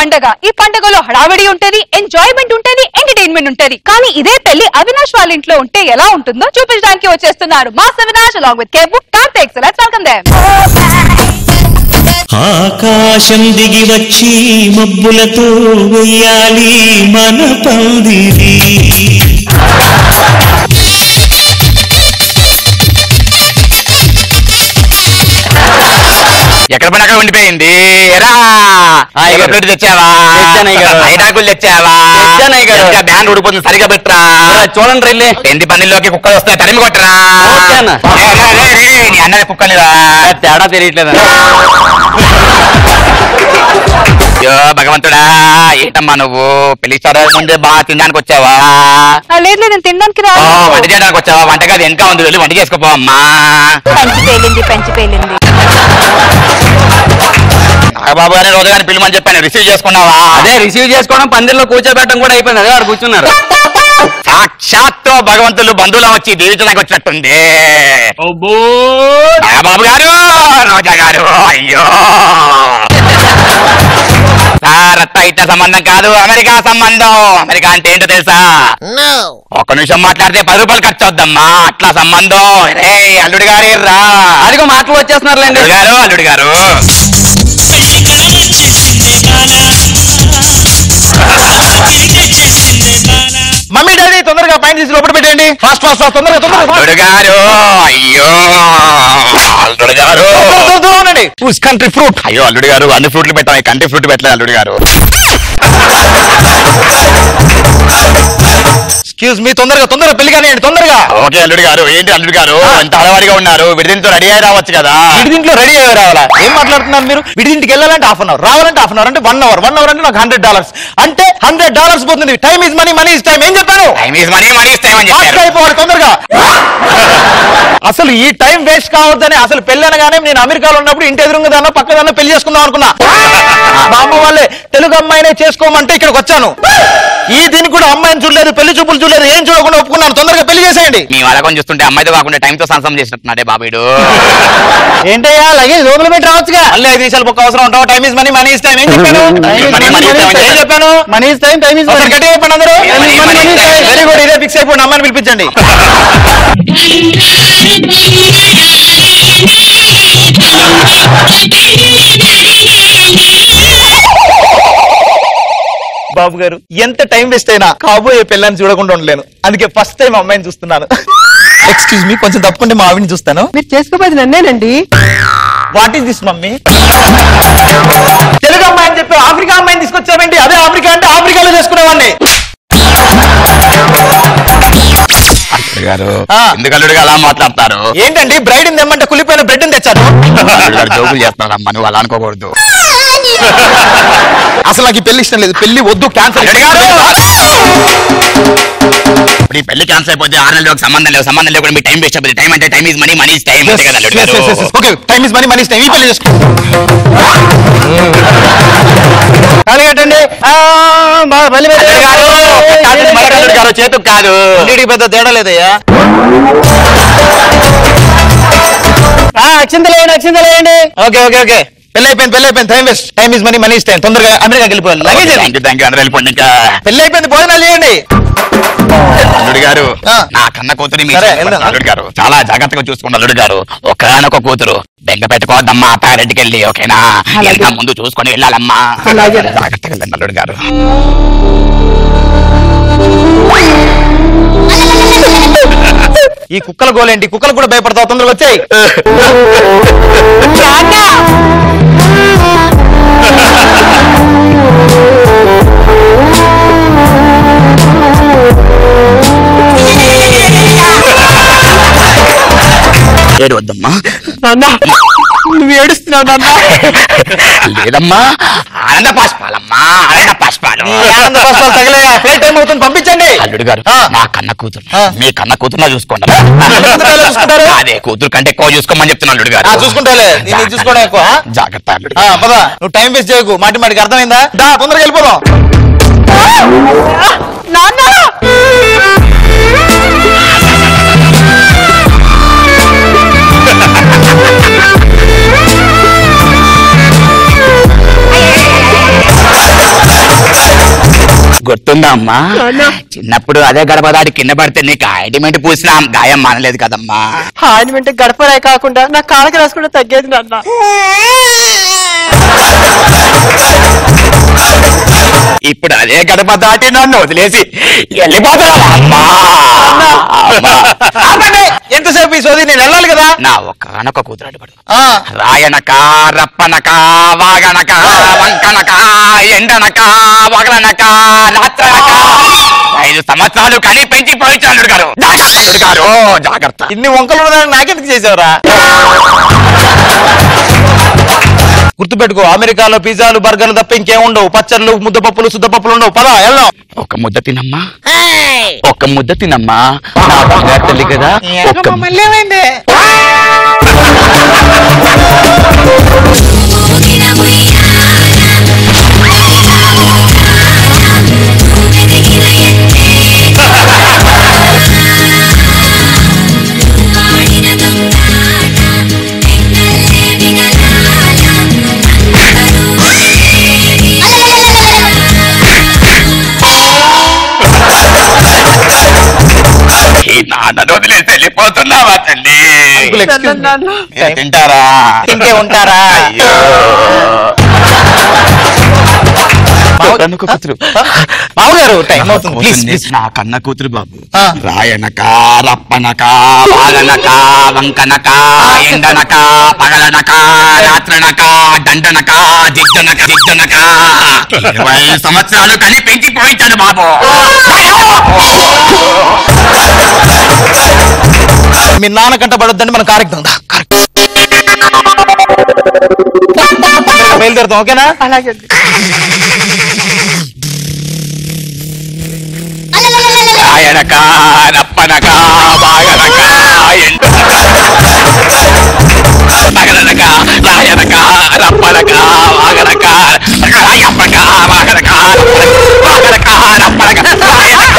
పండగ ఈ పండగలో హడావిడి ఉంటది ఎంజాయ్మెంట్ ఉంటది ఎంటర్టైన్మెంట్ ఉంటది కానీ ఇదే పెళ్లి అవినాష్ వాళ్ళ ఇంట్లో ఉంటే ఎలా ఉంటుందో చూపించడానికి వచ్చేస్తున్నారు మాస్ అవినాష్ అలాంగ్ విత్ కేపు Karthik so let's welcome them ఆకాశం దిగి వచ్చి మబ్బులతో వెయ్యాలి మన పందిరి ఎక్కడ పని అక్కడ ఉండిపోయింది ఎరా హాయ్ గారు. ప్లేట్ తెచ్చావా తెచ్చానయ్య గారు. ఐటాకులు తెచ్చావా తెచ్చానయ్య గారు. ఇంకా బ్యాండ్ ఉడిపోతుంది సరిగా పెట్టరా చూడండి రెల్లి పెంది పన్నెల్లోకి కుక్కలు వస్తాయి తరిమి కొట్టరా ఓకే అన్న. ఏ, రే, రే, రే, నీ అన్నది కుక్కలేదా తేడా తెలియట్లేదు అయ్యో భగవంతుడా ఏంటమ్మా నువ్వు పెళ్లి స్టార్ ముందే బాగా తినడానికి వచ్చావా లేదు లేదు నేను తినడానికి ఓ, రా వంట చేయడానికి వచ్చావా వంటగది వెనక ఉంది వెళ్ళి వంట చేసుకోపో అమ్మా పంచి పేలింది పంచి పేలింది నాగబాబు గారిని రోజు గారిని పిల్లమని చెప్పాను రిసీవ్ చేసుకున్నావా అదే రిసీవ్ చేసుకోవడం పందిరిలో కూర్చోబెట్టడం కూడా అయిపోయింది అదే వాడు కూర్చున్నారు సాక్షాత్తు భగవంతులు బంధువులం వచ్చి దీవించడానికి వచ్చినట్టుంది నాగబాబు గారు రోజా గారు అయ్యో సార్ అత్త ఇట్ట సంబంధం కాదు అమెరికా సంబంధం అమెరికా అంటే ఏంటో తెలుసా ఒక్క నిమిషం మాట్లాడితే పది రూపాయలు ఖర్చు అవుద్దమ్మా అట్లా సంబంధం రే అల్లుడు గారు రా అదిగో మాటలు వచ్చేస్తున్నారులేండి అల్లుడు గారు అల్లుడు గారు మమ్మీ డాడీ తొందరగా పైన తీసి లోపల పెట్టండి ఫాస్ట్ ఫాస్ట్ ఫాస్ట్ తొందరగా తొందరగా అల్లుడు గారు అయ్యో అల్లుడు గారు ఉండండి కంట్రీ ఫ్రూట్ అయ్యో అల్లుడు గారు అన్ని ఫ్రూట్లు పెట్టాం ఈ కంటి ఫ్రూట్ పెట్టలేదు అల్లుడు గారు ఎక్స్క్యూజ్ మీ తొందరగా తొందరగా పెళ్లి కానివ్వండి తొందరగా ఓకే అల్లుడు గారు ఏంటి అల్లుడు గారు ఎంత అలవాడిగా ఉన్నారు విడిదింతో రెడీ అయి రావచ్చు కదా విడిదింట్లో రెడీ అయ్యి రావాలా ఏం మాట్లాడుతున్నారు మీరు విడిదింటికి వెళ్ళాలంటే హాఫ్ అన్ అవర్ రావాలంటే హాఫ్ అన్ అవర్ అంటే వన్ అవర్ వన్ అవర్ అంటే నాకు హండ్రెడ్ డాలర్స్ అంటే హండ్రెడ్ డాలర్స్ పోతుంది time is money money is time ఏం చెప్పాను time is money money is time అని ఫాస్ట్ చెప్పారు అయిపోవాలి తొందరగా అసలు ఈ టైం వేస్ట్ కావద్దని అసలు పెళ్లి అనగానే నేను అమెరికాలో ఉన్నప్పుడు ఇంటి ఎదురుంగదానో పక్కదానో పెళ్లి చేసుకుందాం అనుకున్నా మా అమ్మ వాళ్ళే తెలుగు అమ్మాయినే చేసుకోమంటే ఇక్కడికి వచ్చాను ఈ దీనికి కూడా అమ్మాయిని చూడలేదు పెళ్లి చూపులు చూడలేదు ఏం చూడకుండా ఒప్పుకున్నాను తొందరగా పెళ్లి చేసేయండి మీ వాళ్ళకొని చూస్తుంటే అమ్మాయితో కాకుండా టైంతో సంసం చేసినట్టున్నాడే బాబీడు ఏంటయ్యా లగేజ్ లోపల పెట్టి రావచ్చుగా మళ్ళీ ఐదు నిమిషాలు ఒక్క అవసరం ఉంటావు time is money money is time ఏం చెప్పాను Money, money is time. ఏం చెప్పాను money is time time is money గట్టిగా చెప్పండి అందరూ Money, money is time. Very good ఇదే ఫిక్స్ అయిపోండి అమ్మాయిని పిలిపించండి బాబు గారు ఎంత టైం వేస్ట్ అయినా కాబోయే పిల్లని చూడకుండా ఉండలేను అందుకే ఫస్ట్ టైం అమ్మాయిని చూస్తున్నాను ఎక్స్క్యూజ్ మీ కొంచెం తప్పకుండా మా ఆవిడని చూస్తాను మీరు చేసుకోబోయేది నన్నేనండి what is this mummy Telugu అమ్మాయి అని చెప్పి ఆఫ్రికా అమ్మాయిని తీసుకొచ్చావేంటి అదే ఆఫ్రికా అంటే ఆఫ్రికాలో చేసుకునేవాడిని అల్లుడు గారు ఆ. ఎందుకు అల్లుడు గారు అలా మాట్లాడతారు ఏంటండి బ్రైడ్ తెమ్మంటే కులిపోయిన బ్రెడ్ తెచ్చాను అల్లుడు గారు జోకులు చేస్తున్నారమ్మా నువ్వు అలా అనుకోకూడదు అసలు నాకు ఈ పెళ్లి ఇష్టం లేదు పెళ్లి వద్దు క్యాన్సల్ అల్లుడు గారు ఇప్పుడు ఈ పెళ్లి క్యాన్సల్ అయిపోతే ఆరు నెలలకు సంబంధం లేవు సంబంధం లేకుండా మీ టైం వేస్ట్ అయిపోతుంది టైం అంటే time is money money is time అంతే కదా అల్లుడు గారు okay time is money money time ఈ పెళ్లి చేసుకో ఖాళీ కట్టండి ఆ, బా- బలి మీద- అల్లుడు గారు కాదు, మరొక అల్లుడు గారు చేతుకు కాదు రెండిటికి పెద్ద తేడా లేదయ్యా ఆ, అక్షింతలేయండి అక్షింతలేయండి ఓకే ఓకే ఓకే పెళ్లి అయిపోయింది పెళ్లి అయిపోయింది time waste time is money money is time తొందరగా అమెరికాకి వెళ్ళిపోవాలి luggage thank you thank you అందరూ వెళ్ళిపోండి ఇంకా పెళ్లి అయిపోయింది భోజనాలు చేయండి అల్లుడు గారు ఆ. నా కన్న కూతురి మీ సరే, చేతికి వెళ్దాం. పడుతుంది, అల్లుడు గారు చాలా జాగ్రత్తగా చూసుకోండి అల్లుడు గారు ఒకనొక కూతురు బెంగ పెట్టుకోవద్దమ్మా పేరెంట్కి వెళ్ళి ఓకేనా ఎంత ముందు చూసుకొని వెళ్ళాలమ్మా అలాగే. జాగ్రత్తగా వెళ్ళండి అల్లుడు గారు ఈ కుక్కల గోలేంటి కుక్కలు కూడా భయపడతావు తొందరగా వచ్చాయి ఏడు వద్దమ్మా నాన్న నువ్వు ఏడుస్తున్నావు నాన్న లేదమ్మా ఆనంద పాష్పాలమ్మా ఆనంద పాష్పాలు ఆనంద బాష్పాలు తగిలాయా ఫ్లైట్ టైం అవుతుంది పంపించండి అల్లుడు గారు ఆ. నా కన్న కూతురు ఆ. మీ కన్న కూతురులా చూసుకోండి కూతురు ఎలా చూసుకుంటారు? అదే కూతురు కంటే ఎక్కువ చూసుకోమని చెప్తున్నా అల్లుడు గారు ఆ, చూసుకుంటాలే. దీన్ని చూసుకోవడం ఎక్కువ, ఆ? జాగ్రత్త అల్లుడు ఆ, పద నువ్వు టైం వేస్ట్ చేయకు మాటి మాటికి అర్థమైందా దా తొందరగా వెళ్ళిపోదాం నాన్న గుర్తుందా అమ్మా చిన్నప్పుడు అదే గడప దాటి కింద పడితే నీకు ఆయింట్మెంట్ పూసినా గాయం మానలేదు కదమ్మా ఆయన వెంట గడపరాయి కాకుండా నా కాళ్ళకి రాసుకుంటే తగ్గేది నాన్న ఇప్పుడు అదే గడప దాటి నన్ను వదిలేసి వెళ్ళిపోతున్నావా అమ్మా అమ్మా. ఆపండి. ఎంతసేపు ఈ సోది నేను వెళ్ళాలి కదా నా ఒక్కనొక్క కూతురు అడ్డుపడు ఆ, రాయనక రప్పనక వాగనక వంకనక ఎండనక వగలనక రాత్రనక ఐదు సంవత్సరాలు కని పెంచి పోయించాడు అల్లుడు గారు జాగ్రత్త, అల్లుడు గారు జాగ్రత్త ఇన్ని వంకలు ఉన్నదాన్ని నాకెందుకు చేసావురా గుర్తుపెట్టుకో అమెరికాలో పిజ్జాలు బర్గర్లు తప్ప ఇంకేం ఉండవు పచ్చళ్ళు ముద్దపప్పులు శుద్ధపప్పులు ఉండవు పదా వెళ్దాం ఒక ముద్ద తినమ్మా ఒక ముద్ద తినమ్మా నా బంగారు తల్లి కదా ఒక్క ఈ నాన్నను వదిలేసి వెళ్ళిపోతున్నావా తల్లి Uncle, excuse me. నాన్న మీరు తింటారా తింటే ఉంటారా? అయ్యో. కన్న కూతురు మామగారు టైం అవుతుంది ప్లీజ్ అవుతుంది. ప్లీజ్ నా కన్న కూతురు బాబు ఆ. రాయనక రప్పనక పాలనక వంకనక ఎండనక పగలనక రాత్రనక దండనక దిద్దనక దిద్దనక ఇరవై సంవత్సరాలు కని పెంచి పోయించాను బాబు మీ నాన్న కంట పడొద్దండి మనం కారెక్దాం బయలుదేరుతాం ఓకేనా అలాగే రాయనక రప్పనక బాగనక ఎండనక పగలనక రాయనక రప్పనక వాగనక రాయప్పక వాగనక వాగనక రప్పనక రాయనక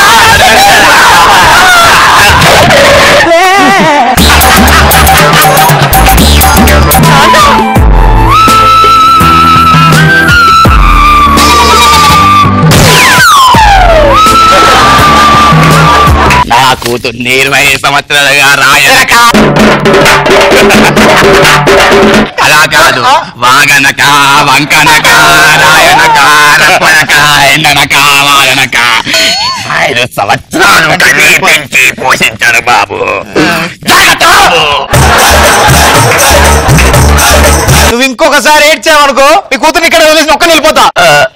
నా కూతుర్ని ఇరవై సంవత్సరాలుగా రాయనక అలా కాదు వాగనక వంకనక రాయనక రప్పనక ఎండనక వాగనక ఐదు సంవత్సరాలు కనీ పెంచి పోషించాడు బాబు జాగ్రత్త బాబు నువ్వు ఇంకొకసారి ఏడ్చావనుకో మీ కూతురు ఇక్కడ వదిలేసి ఒక్కని వెళ్ళిపోతా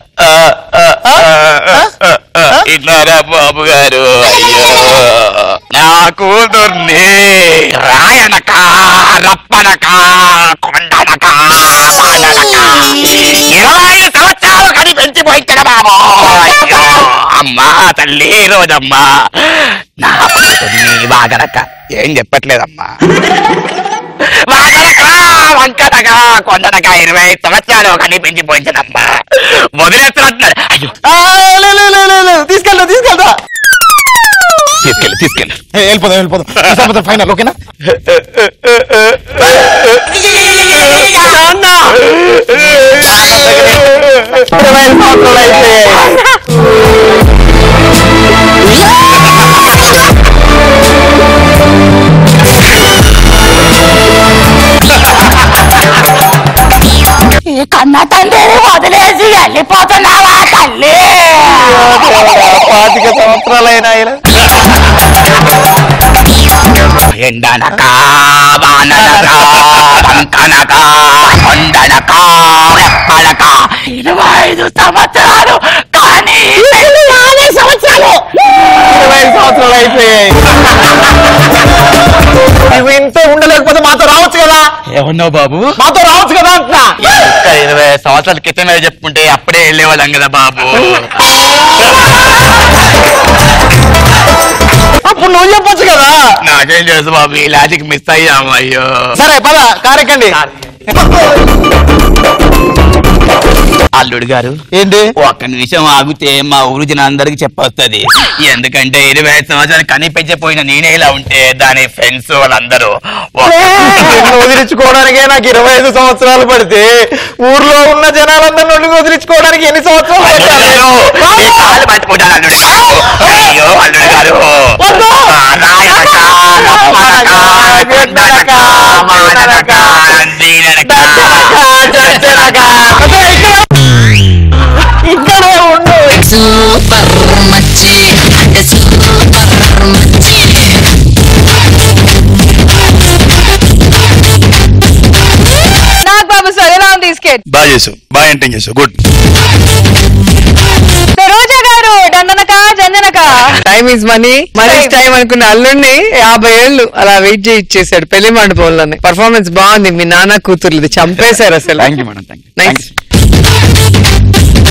ఇట్లారా బాబు గారు అయ్యో నా కూతుర్ని రాయనక రప్పనక కొండనక పాడనక ఇరవై ఐదు సంవత్సరాలు కని పెంచిపోయించడు బాబు అయ్యో అమ్మా తల్లి రోజమ్మా నా కూతుర్ని వాగనక ఏం చెప్పట్లేదమ్మా వాగనక వంకనక కొండనక ఇరవై ఐదు సంవత్సరాలు కని పెంచిపోయించదమ్మా వదిలేస్తున్నట్టున్నాడు అయ్యో ఆ, లే, లే, లే, లే, లే, తీసుకెళ్తా తీసుకెళ్తా తీసుకెళ్ళి తీసుకెళ్ళి ఏ, వెళ్ళిపోదాం వెళ్ళిపోదాం ఈసారి ఫైనల్ ఓకేనా ఇరవై సంవత్సరాలు అయిపోయాయి. కన్న తండ్రిని వదిలేసి వెళ్ళిపోతున్నావా తల్లి పాతిక సంవత్సరాలైనా ఇలా ఎండనక వాననక వంకనక కొండనక రెప్పనక ఇరవై ఐదు సంవత్సరాలు కానీ నాలుగు సంవత్సరాలు ఇరవై సంవత్సరాలు అయిపోయాయి నువ్వు ఇంతే ఉండలేకపోతే మాతో రావచ్చు కదా ఏమన్నావు బాబు మాతో రావచ్చు కదా అంటున్నా ఇంకా ఇరవై సంవత్సరాల క్రితమే చెప్పుకుంటే అప్పుడే వెళ్ళేవాళ్ళం కదా బాబు అప్పుడు నువ్వు చెప్పొచ్చు కదా నాకేం తెలుసు బాబు ఈ లాజిక్ మిస్ అయ్యాము అయ్యో సరే పద కారెక్కండి అల్లుడు గారు ఏంటి ఒక్క నిమిషం ఆగితే మా ఊరు జనందరికి చెప్పొస్తుంది ఎందుకంటే ఇరవై ఐదు సంవత్సరాలు కనిపించపోయిన నేనే ఇలా ఉంటే దాని ఫ్రెండ్స్ వాళ్ళందరూ ఒక్క- నిన్ను వదిలించుకోవడానికే నాకు ఇరవై ఐదు సంవత్సరాలు పడితే ఊర్లో ఉన్న జనాలందరినీ నుండి వదిలించుకోవడానికి ఎన్ని సంవత్సరాలు అల్లుడు పట్టాలి? గారు, మీ కాళ్ళు పట్టుకుంటాను అల్లుడు గారు అయ్యో అల్లుడు గారు వద్దు. ఆ, రాయనక, రప్పనక, గుడ్డనక, మాననక, దీననక. ఇక్కడే ఉండు సూపర్ మచ్చి అంటే సూపర్ మచ్చి నాకు బాబు సార్ ఎలా ఉంది ఈ స్కెచ్ బాగా చేసావు బాగా ఎంటర్ చేసావు గుడ్ రోజా గారు డండనక జంజనక time is money money is time అనుకున్న అల్లుడిని యాభై ఏళ్ళు అలా వెయిట్ చేయి ఇచ్చేసాడు పెళ్లి మండపంలోనే పర్ఫార్మెన్స్ బాగుంది మీ నాన్న కూతుర్లది చంపేశారు అసలు thank you madam thank you nice